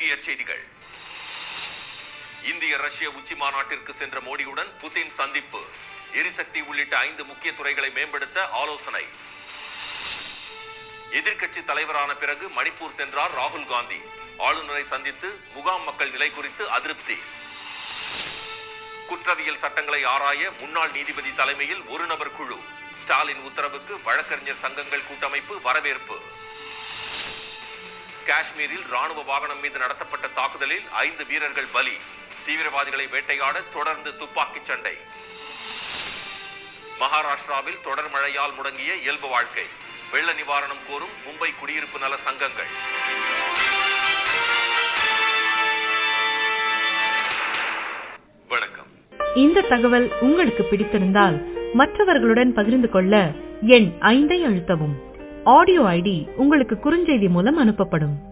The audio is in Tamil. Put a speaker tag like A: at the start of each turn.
A: முக்கிய செய்திகள் இந்திய ரஷ்ய உச்சி மாநாட்டிற்கு சென்ற மோடியுடன் புதின் சந்திப்பு எரிசக்தி உள்ளிட்ட ஐந்து முக்கிய துறைகளை மேம்படுத்த ஆலோசனை எதிர்க்கட்சி தலைவரான பிறகு மணிப்பூர் சென்றார் ராகுல் காந்தி ஆளுநரை சந்தித்து முகாம் மக்கள் நிலை குறித்து அதிருப்தி குற்றவியல் சட்டங்களை ஆராய முன்னாள் நீதிபதி தலைமையில் ஒரு நபர் குழு ஸ்டாலின் உத்தரவுக்கு வழக்கறிஞர் சங்கங்கள் கூட்டமைப்பு வரவேற்பு காஷ்மீரில் ராணுவ வாகனம் மீது நடத்தப்பட்ட தாக்குதலில் ஐந்து வீரர்கள் பலி தீவிரவாதிகளை வேட்டையாட தொடர்ந்து துப்பாக்கிச் சண்டை மகாராஷ்டிராவில் தொடர் மழையால் முடங்கிய இயல்பு வாழ்க்கை வெள்ள நிவாரணம் கோரும் மும்பை குடியிருப்பு நல சங்கங்கள் வணக்கம்
B: இந்த தகவல் உங்களுக்கு பிடித்திருந்தால் மற்றவர்களுடன் பகிர்ந்து கொள்ள எண் ஐந்தை அழுத்தவும் ஆடியோ ஐடி உங்களுக்கு குறுஞ்செய்தி மூலம் அனுப்பப்படும்